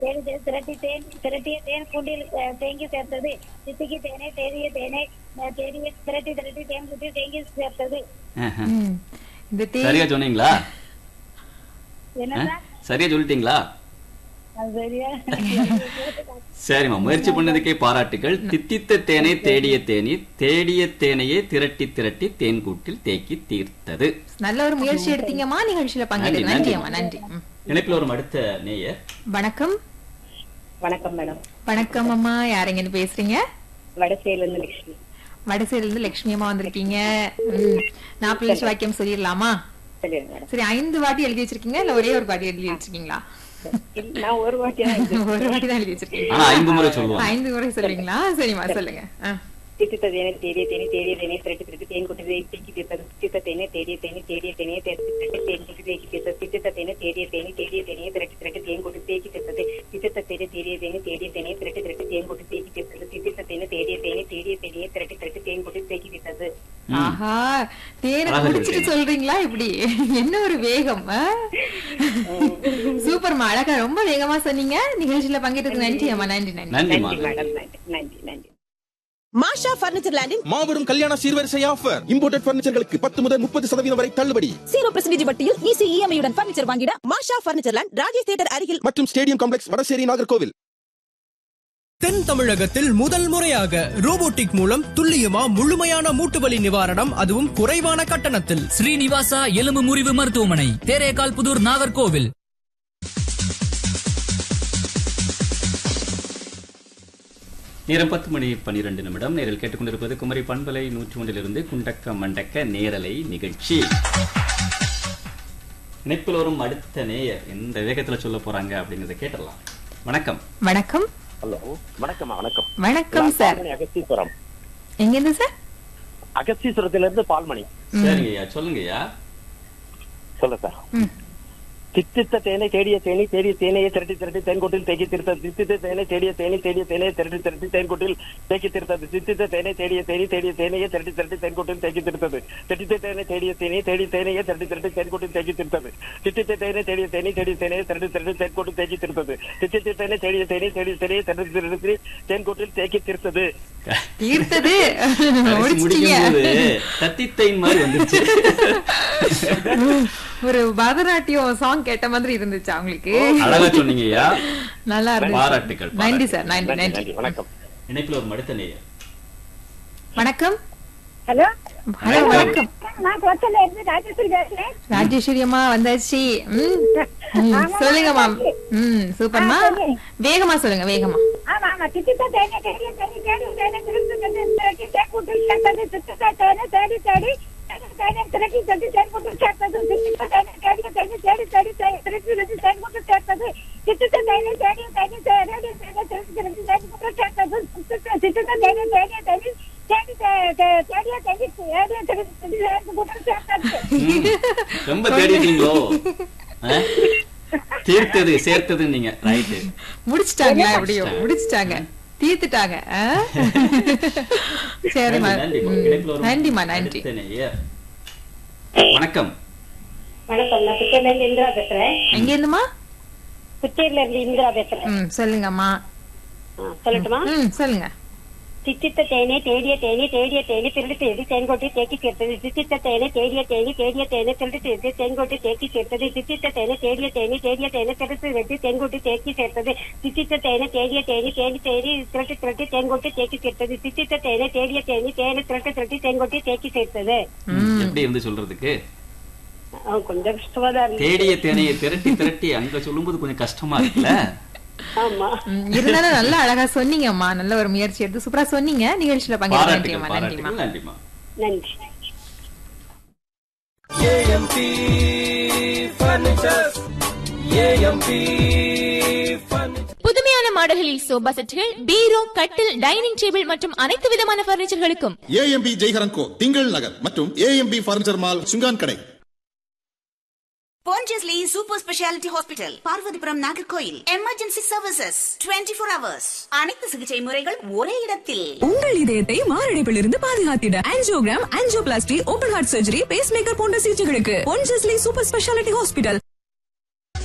தேடி தே- திரட்டி தேன் திரட்டிய தேன் கூண்டில் அஹ், தேங்கி சேர்த்தது சித்திக்கு தேனை தேடிய தேனை அஹ், தேடிய திரட்டி திரட்டி தேன் கூட்டில் தேங்கி சேர்த்தது ஆஹா. ம். இந்த தே சரியா சொன்னீங்களா என்ன ஆ? சார் சரியா சொல்லிட்டீங்களா அது சரியா சரிம்மா முயற்சி பண்ணதுக்கே பாராட்டுகள் தித்தித்த தேனை தேடிய தேனி தேடிய தேனையே திரட்டி திரட்டி தேன் கூட்டில் தேக்கி தீர்த்தது நல்ல ஒரு முயற்சி எடுத்தீங்கம்மா நிகழ்ச்சியில பங்கேற்று நன்றி, நன்றி நன்றி. அம்மா நன்றி ம். இணைப்பில் வரும் அடுத்த நேயர் வணக்கம் வணக்கம் மேடம் வணக்கம் அம்மா யாருங்க இருந்து பேசுறீங்க வடசேல இருந்து லட்சுமி வடசேரில இருந்து லட்சுமி அம்மா வந்திருக்கீங்க ம். நாற்பது வாக்கியம் சொல்லிடலாமா சொல்லிடுங்க மேடம் சரி ஐந்து வாட்டி எழுதி வச்சிருக்கீங்க இல்ல ஒரே ஒரு வாட்டி எழுதி வச்சிருக்கீங்களா இல்ல, நான் ஒரு வாட்டி தான் இது ஒரு வாட்டி தான் எழுதி வச்சிருக்கீங்க ஆனா ஐந்து முறை சொல்லுவாங்க ஐந்து முறை சொல்றீங்களா சரிம்மா சொல்லுங்க ஆ. தித்தித்த தேனை தேடிய தேனி தேடிய தேனி திரட்டி திரட்டி தேன் கொட்டி தேக்கி தீர்த்தது தித்தித்த தேனை தேடிய தேனி தேடிய தேனியை திரட்டி திரட்டி தேன் கொட்டி தேக்கி தீர்த்தது தித்தித்த தேனை தேடிய தேனி தேடிய தேனியை திரட்டி திரட்டி தேன் கொட்டி தேக்கி தீர்த்தது தித்தித்த தேனை தேடிய தேனி தேடிய தேனியை திரட்டி திரட்டி தேன் கொட்டி தேக்கி தீர்த்தது தித்தித்த தேனை தேடிய தேனி தேடிய தேனியை திரட்டி திரட்டி தேன் கொட்டி தேக்கி தீர்த்தது ஆஹா தேனை அழகா குடிச்சிட்டு சொல்றீங்க. சொல்றீங்களா இப்படி என்ன ஒரு வேகம் ஆ? சூப்பர்மா அழகா ரொம்ப வேகமா சொன்னீங்க நிகழ்ச்சியில பங்கேற்றதுக்கு நன்றி அம்மா நன்றி நன்றி நன்றிம்மா நன்றி மேடம் நன்றி நன்றி நன்றி மாஷா பர்னிச்சர் லேண்டின் மாபெரும் கல்யாண சீர்வரிசை ஆஃபர் இம்போர்ட்டட் பர்னிச்சர்களுக்கு பத்து முதல் முப்பது சதவீதம் வரை தள்ளுபடி ஜீரோ பெர்சன்டேஜ் வட்டியில் ஈஸி இஎம்ஐ உடன் பர்னிச்சர் வாங்கிட மாஷா பர்னிச்சர் லேண்ட் ராஜேஷ் தியேட்டர் அருகில் மற்றும் ஸ்டேடியம் காம்ப்ளெக்ஸ் வடசேரி நாகர்கோவில் தென் தமிழகத்தில் முதல் முறையாக ரோபோட்டிக் மூலம் துல்லியமா முழுமையான மூட்டுவலி நிவாரணம் அதுவும் குறைவான கட்டணத்தில் ஸ்ரீனிவாசா எலும்பு முறிவு மருத்துவமனை தேரேகால் புதூர் நாகர்கோவில் நேரம் பத்து மணி பன்னிரண்டு நிமிடம் நேரில் கேட்டுக்கொண்டிருப்பது குமரி பண்பலை நூற்றி ஒன்றிலிருந்து குண்டக்க மண்டக்க நேரலை நிகழ்ச்சி இணைப்பில் வரும் அடுத்த நேயர் எந்த வேகத்துல சொல்ல போறாங்க அப்படிங்கறத கேட்டலாம் வணக்கம் வணக்கம் ஹலோ வணக்கம் வணக்கம் வணக்கம் சார் பால்மணி அகஸ்தீஸ்வரம் எங்க இருந்து சார் அகஸ்தீஸ்வரத்துல இருந்து பால்மணி சரிங்கய்யா சொல்லுங்கய்யா சொல்ல சார் ம். தித்தித்த தேனை தேடிய தேனி தேடிய தேனையை திரட்டி திரட்டி தேன்கொட்டில் தேக்கி திருத்தது தித்தித்த தேனை தேடிய தேனி தேடிய தேனையை திரட்டி திரட்டி தேன்கொட்டில் தேக்கி திருத்தது தித்தித்த தேனை தேடிய தேனி தேடிய தேனையை திரட்டி திரட்டி தேன்கொட்டில் தேக்கி திருத்தது தித்தித்த தேனை தேடிய தேனி தேடி தேனையை திரட்டி திரட்டி தேன்கொட்டில் தேக்கி திருத்தது தித்தித்த தேனை தேடிய தேனி தேடிய தேனையை திரட்டி திரட்டி தேன்கொட்டில் தேக்கி திருத்தது தித்தித்த தேனை தேடிய தேனி தேடிய தேனையை திரட்டி திரட்டி தேன்கொட்டில் தேக்கி திருத்தது தீர்த்தது கடைசி முடிச்சிட்டீங்க முடிக்கும்போது தத்தித்தைன் மாதிரி வந்துருச்சு ஒரு பரதநாட்டியம் சாங் கேட்ட மாதிரி இருந்துச்சா உங்களுக்கு அழகா சொன்னீங்கய்யா நல்லா இருந்துச்சு பாராட்டுகள், நன்றி பாராட்டுகள். சார் நன்றி நன்றி நன்றி நன்றி வணக்கம் இணைப்பில் வரும் அடுத்த நேயர் வணக்கம் ஹலோ ஹலோ வணக்கம் நான் கொத்தல இருந்து ராஜேஸ்வரி பேசுறேன் ராஜேஸ்வரி அம்மா வந்தாச்சு ம். ம், சொல்லுங்கம்மா ம் சூப்பர்மா வேகமா சொல்லுங்க வேகமா ஆமா ஆமா தித்தித்த தேனை தேடிய தேனி தேடி தேனை திரட்டி திரட்டி திரட்டி தேன் கூட்டில் சேர்த்தது தித்தித்த தேனை தேடி தேடி தேனை திரட்டி திரட்டி தேன் கூட்டில் சேர்த்தது தித்தித்த தேனை தேடிய தேனி தேடி தேடி தே- திரட்டி திரட்டி தேன் கூட்டில் சேர்த்தது தித்தித்த தேனை தேடிய தேனி தேடி தேனை திரட்டி திரட்டி தேன் கூட்டில் சேர்த்தது தித்தித்த தித்தித்த தேனை தேடிய தேனி தேடி தே- தே- தேடிய தேனி தேடிய திரட்டி திரட்டி தேன் கூட்டில் சேர்த்தது ம். ரொம்ப தேடிட்டீங்களோ ஆ? தீர்த்தது சேர்த்தது நீங்க ரைட்டு முடிச்சிட்டாங்களா எப்படியோ முடிச்சிட்டாங்க தீர்த்துட்டாங்க ஆ? சரிம்மா நன்றிம்மா. ம். இணைப்பில் வரும் நன்றிம்மா நன்றி அடுத்த நேயர். வணக்கம் வணக்கம் நான் புத்தூர்ல இருந்து இந்திரா பேசுறேன் எங்க இருந்துமா புத்தூர்ல இருந்து இந்திரா பேசுறேன் ம் சொல்லுங்கம்மா ஆ, சொல்லட்டுமா ம் சொல்லுங்க தித்தித்த தேனே தேடிய தேனி தேடிய தேனி திருடி தேடி தேன்கொட்டி தேக்கி சேர்த்தது தித்தித்த தேனே தேடிய தேனி தேடிய தேனை திருடி சேர்த்து தேன்கொட்டி தேக்கி சேர்த்தது தித்தித்த தேனை தேடிய தேனி தேடிய தேனை திருடி வெட்டி தேன்கொட்டி தேக்கி சேர்த்தது தித்தித்த தேனை தேடிய தேனி தேடி தேடி திரட்டி திரட்டி தேன்கொட்டி தேக்கி சேர்த்தது தித்தித்த தேனை தேடிய தேனி தேனை திரட்டி திரட்டி தேன்கொட்டி தேக்கி சேர்த்தது எப்படி இருந்து சொல்றதுக்கு ஆ, கொஞ்சம் கஷ்டமா தான் இருந்துச்சு தேடிய தேனையை திரட்டி திரட்டி அங்க சொல்லும்போது கொஞ்சம் கஷ்டமா இருக்குல்ல ஆமா ம், இருந்தாலும் நல்லா அழகா சொன்னீங்கம்மா நல்ல ஒரு முயற்சி எடுத்து சூப்பரா சொன்னீங்க நிகழ்ச்சியில பங்கேற்க பாராட்டுகள் நன்றிம்மா நன்றிம்மா பாராட்டுகள் நன்றிமா நன்றி ஏஎம்பி பர்னிச்சர்ஸ் ஏஎம்பி புதுமையான மாடல்களில் சோபா செட்டுகள் பீரோ கட்டில் டைனிங் டேபிள் மற்றும் அனைத்து விதமான பர்னிச்சர்களுக்கும் ஏஎம்பி ஜெய்ஹரன் கோ திங்கள் நகர் மற்றும் ஏஎம்பி பர்னிச்சர் மால் சுங்கான் கடை Pondicherry Super Speciality Hospital, Parvathipuram Nagercoil emergency services 24 four hours அனைத்து சிகிச்சை முறைகள் ஒரே இடத்தில் உங்கள் இதயத்தை மாரடைப்பிலிருந்து பாதுகாத்திட angiogram angioplasty open heart surgery pacemaker போன்ற சிகிச்சைகளுக்கு பொன்ஜஸ்லி சூப்பர் ஸ்பெஷாலிட்டி ஹாஸ்பிட்டல்